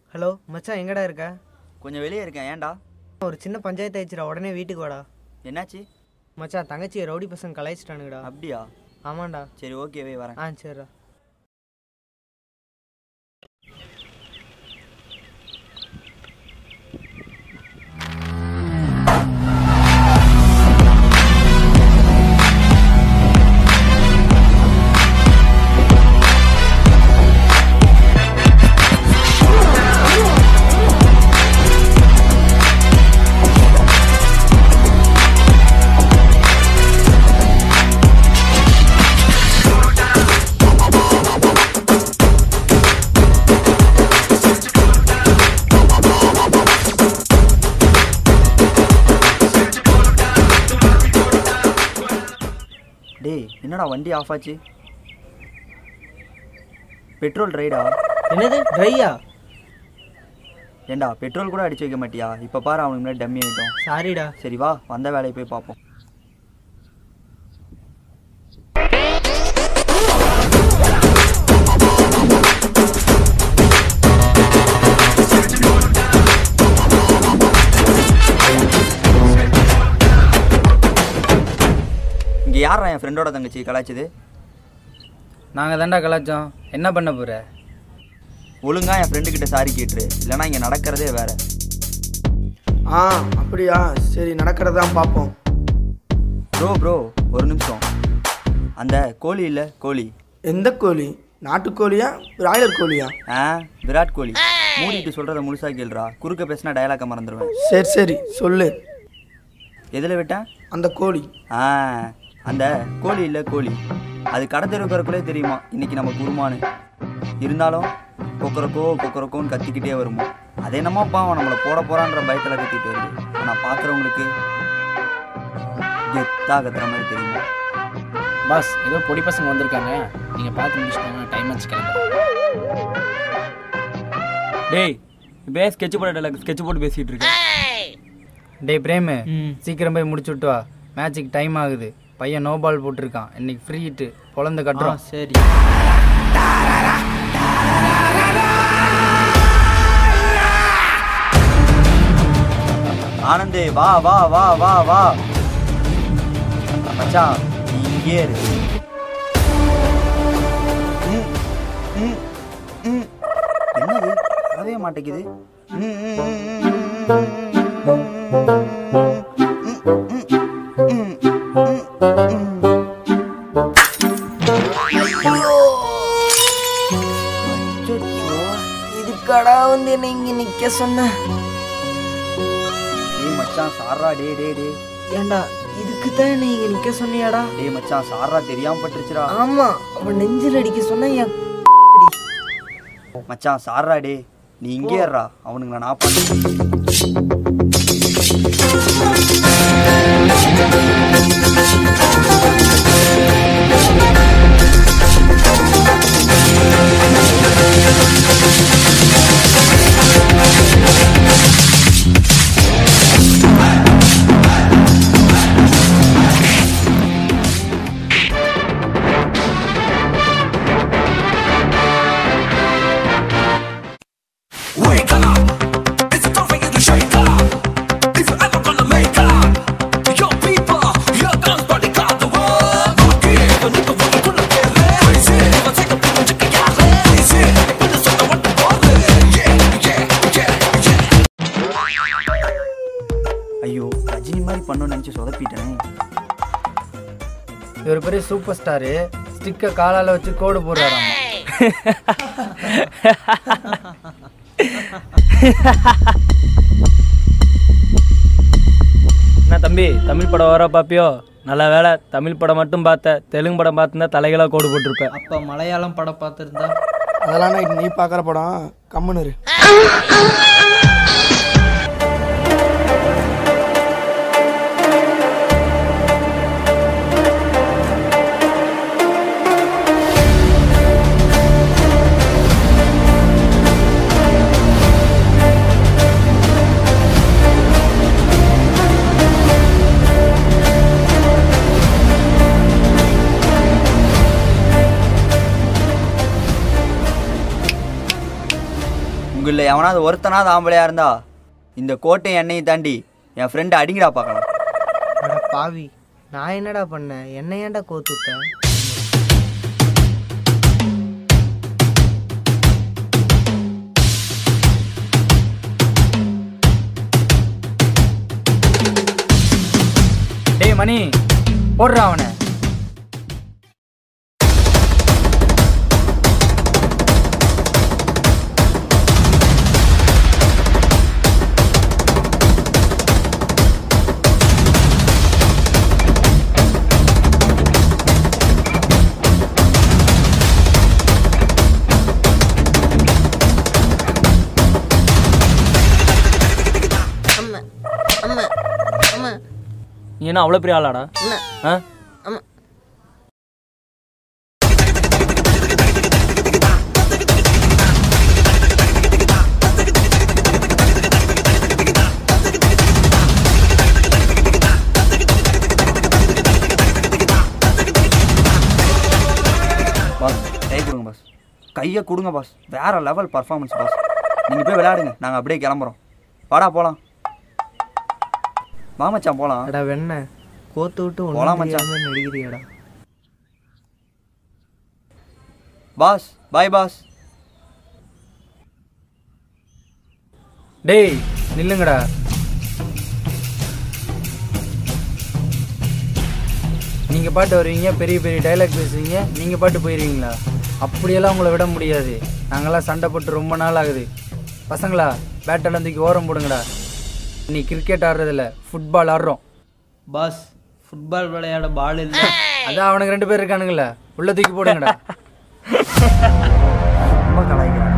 Hello மச்சான் எங்கடா இருக்க கொஞ்சம் வெளியே இருக்கேன் ஏன்டா ஒரு சின்ன பஞ்சாயத்து ஆயிடுச்சுடா உடனே வீட்டுக்கு வாடா என்னாச்சு மச்சான் தங்கச்சியை ரவுடி பசங்க கலாய்ச்சிட்டானுங்கடா அப்படியா ஆமாண்டா சரி ஓகேவே வரேன் ஆ சரிடா டேய் என்னடா வண்டி ஆஃப் ஆச்சு பெட்ரோல் ரைடா என்னது ட்ரையா ஏண்டா பெட்ரோல் கூட அடிச்சு வைக்க மாட்டியா இப்போ பாரு அவனுக்கு முன்னாடி டம்மி ஆகிட்டோம் சாரிடா சரி வா வந்த வேலையை போய் பார்ப்போம் இங்கே யாரா என் ஃப்ரெண்டோட தங்கச்சி கலாய்ச்சது நாங்கள் தாண்டா கலாச்சோம் என்ன பண்ண போகிற ஒழுங்கா என் ஃப்ரெண்டு கிட்ட சாரி கேட்டுரு இல்லைன்னா இங்கே நடக்கிறதே வேற ஆ அப்படியா சரி நடக்கிறதான் பார்ப்போம் ப்ரோ ப்ரோ ஒரு நிமிஷம் அந்த கோழி இல்லை கோழி எந்த கோழி நாட்டுக்கோழியா பிராய்லர் கோழியா ஆ விராட் கோலி மூடிட்டு சொல்கிறத முழுசா கேளுடா குறுக்க பேசினா டயலாக்க மறந்துடுவேன் சரி சரி சொல்லு எதில் விட்டேன் அந்த கோழி ஆ அந்த கோழி இல்லை கோழி அது கடை தெருக்கிறக்குள்ளே தெரியுமா இன்னைக்கு நம்ம குருமானு இருந்தாலும் கொக்கரக்கோ கொக்கரக்கோன்னு கத்திக்கிட்டே வருமா அது என்னமோப்பா அவன் நம்மளை போட போறான்ற பயத்தில் கத்திட்டு வருது ஆனால் பார்க்குறவங்களுக்கு கெத்தா கத்துற மாதிரி தெரியுமா பாஸ் ஏதோ பொடி பசங்க வந்திருக்காங்க நீங்கள் பார்த்து முடிச்சுட்டாங்க டைம் ஆச்சு கிளம்புறேன் டேய் இப்போ ஸ்கெட்ச் போட ஸ்கெட்ச் போட்டு பேசிட்டு இருக்கேன் டேய் பிரேமு சீக்கிரம் போய் முடிச்சு விட்டு வா மேட்சுக்கு டைம் ஆகுது பையன் நோ பால் போட்டிருக்கான் இன்னைக்கு ஃப்ரீ ஹிட்டு பொழந்து கட்டுறோம் சரி ஆனந்தே வா வா வா வா வா மச்சான் நீ இங்கே இரு ம், ம், ம். என்னது வரவே மாட்டேங்குது ம், ம், ம், ம், ம், ம், ம், ம், ம், ம். இதுக்கடா வந்து என்ன இங்க நிக்க சொன்ன டேய் மச்சான் சாரா டே டே டே ஏண்டா இதுக்கு தான் என்ன இங்க நிக்க சொன்னியாடா டேய் மச்சான் சாரா தெரியாம பட்டுருச்சுடா ஆமா அவன் நெஞ்சில் அடிக்க சொன்னா என் மச்சான் சாரா டே நீ இங்கே இருடா அவனுங்களை நான் பண்ண Wake up! It's time for you to shake up! If you're ever gonna make up, your people, your guns, body got the world. Okay, but look at what you're gonna get there. Crazy, if I take a picture, check it out. Crazy, but it's not what the ball is. Yeah, yeah, yeah, yeah. ஐயோ ரஜினி மாதிரி பண்ணணும்னு நினச்சி சொதப்பிட்டேனே இவர் பெரிய super star ஸ்டிக்கை காலால் வச்சு கோடு போடுறாராமா என்ன தம்பி தமிழ் படம் வர பாப்பியோ நல்ல வேலை தமிழ் படம் மட்டும் பார்த்த தெலுங்கு படம் பார்த்துருந்தா தலைகளாக கோடு போட்டிருப்பேன் அப்போ மலையாளம் படம் பார்த்துருந்தா அதெல்லாம் night நீ பார்க்குற படம் கம்முன்னு இரு. உங்களில் எவனாவது ஒருத்தனாவது ஆம்பளையா இருந்தா இந்த கோட்டை எண்ணெயை தாண்டி என் ஃப்ரெண்டை அடிங்கடா பார்க்கலாம் அட பாவி நான் என்னடா பண்ணேன் என்ன ஏன்டா கோத்து விட்டேன் டேய் மணி போடுறா அவனை அம்மா அம்மா அம்மா நீ என்ன அவ்வளோ பெரிய ஆளாடா அம்மா ஆ அம்மா பாஸ் கை கொடுங்க பாஸ் கையை கொடுங்க பாஸ் வேற லெவல் பர்ஃபார்மன்ஸ் பாஸ் நீங்கள் போய் விளையாடுங்க நாங்கள் அப்படியே கிளம்புறோம் வாடா போகலாம் வா மச்சான் போகலாம் அடா வெண்ண கோத்து விட்டு போலாம் ஒன்றும் மச்சான். தெரியாம நடிக்கிறியாடா பாஸ் பாய் பாஸ் டேய் நில்லுங்கடா நீங்கள் பாட்டு வருவீங்க பெரிய பெரிய டைலாக் பேசுவீங்க நீங்கள் பாட்டு போயிடுவீங்களா அப்படியெல்லாம் உங்களை விட முடியாது நாங்களாம் சண்டை போட்டு ரொம்ப நாள் ஆகுது பசங்களா பேட்டெல்லாம் தூக்கி ஓரம் போடுங்கடா நீ கிரிக்கெட் ஆடுறதில்ல ஃபுட்பால் ஆடுறோம் பாஸ் ஃபுட்பால் விளையாட பால் இல்லை அதான் அவனுக்கு ரெண்டு பேர் இருக்கானுங்களே உள்ள தூக்கி போடுங்கடா ரொம்ப கலாய்க்கிறாங்க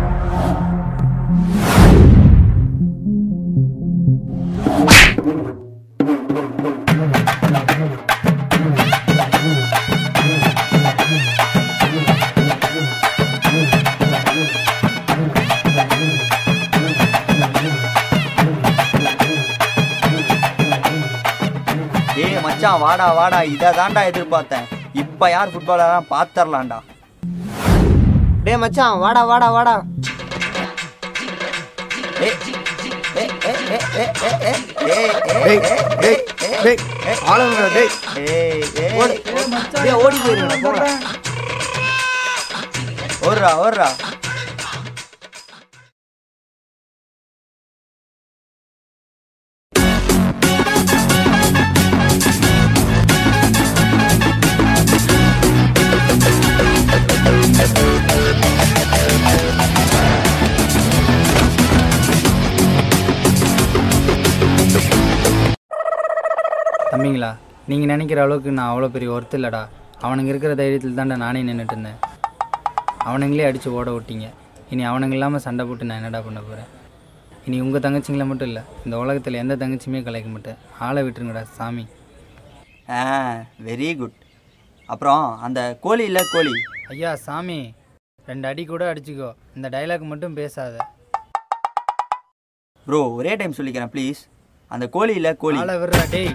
ஏய் மச்சான் வாடா வாடா இதை தான்டா எதிர்பார்த்தேன் இப்போ யார் ஃபுட்பாலெல்லாம் பார்த்துர்லாம்டா டேய் மச்சான் வாடா வாடா வாடா ஏய் ஏய் ஏய் ஏய் ஏய் ஏய் ஏய் ஏய் ஏய் ஏய் ஏய் ஆளுங்க டேய் ஏய் ஏய் டேய் ஓடி போயிருங்க போங்க ஓடுறா ஓடுறா தம்பிங்களா நீங்கள் நினைக்கிற அளவுக்கு நான் அவ்வளோ பெரிய ஒர்த்து இல்லைடா அவனுங்க இருக்கிற தைரியத்தில் தான்டா நானே நின்றுட்டு இருந்தேன் அவனுங்களே அடித்து ஓட விட்டீங்க இனி அவனுங்க இல்லாமல் சண்டை போட்டு நான் என்னடா பண்ண போகிறேன் இனி உங்கள் தங்கச்சிங்கள மட்டும் இல்லை இந்த உலகத்தில் எந்த தங்கச்சியுமே கலைக்க மாட்டேன் ஆளை விட்டுருங்கடா சாமி ஆ வெரி குட் அப்புறம் அந்த கோழி இல்லை கோழி ஐயா சாமி ரெண்டு அடி கூட அடிச்சுக்கோ இந்த டைலாக் மட்டும் பேசாத ப்ரோ ஒரே டைம் சொல்லிக்கிறேன் ப்ளீஸ் அந்த கோழி இல்லை கோழி ஆளை விடுறா டேய்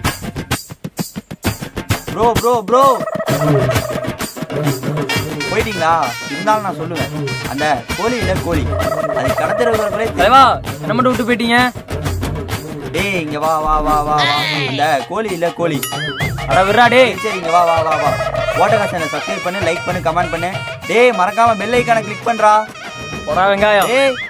ப்ரோ ப்ரோ ப்ரோ போயிட்டீங்களா இருந்தாலும் நான் சொல்லுவேன் அந்த கோழி இல்லை கோழி அது கடத்துறவர்களே தலைவா என்ன மட்டும் விட்டு போயிட்டீங்க டேய் இங்க வா வா வா வா வா அந்த கோழி இல்லை கோழி அட விட்றா டேய் சரி, சரி இங்க வா வா வா வா ஓட்டகா சேனல் சப்ஸ்கிரைப் பண்ணு லைக் பண்ணு கமெண்ட் பண்ணு டேய் மறக்காம பெல் ஐக்கானை கிளிக் பண்றா போடா வெங்காயம் டேய்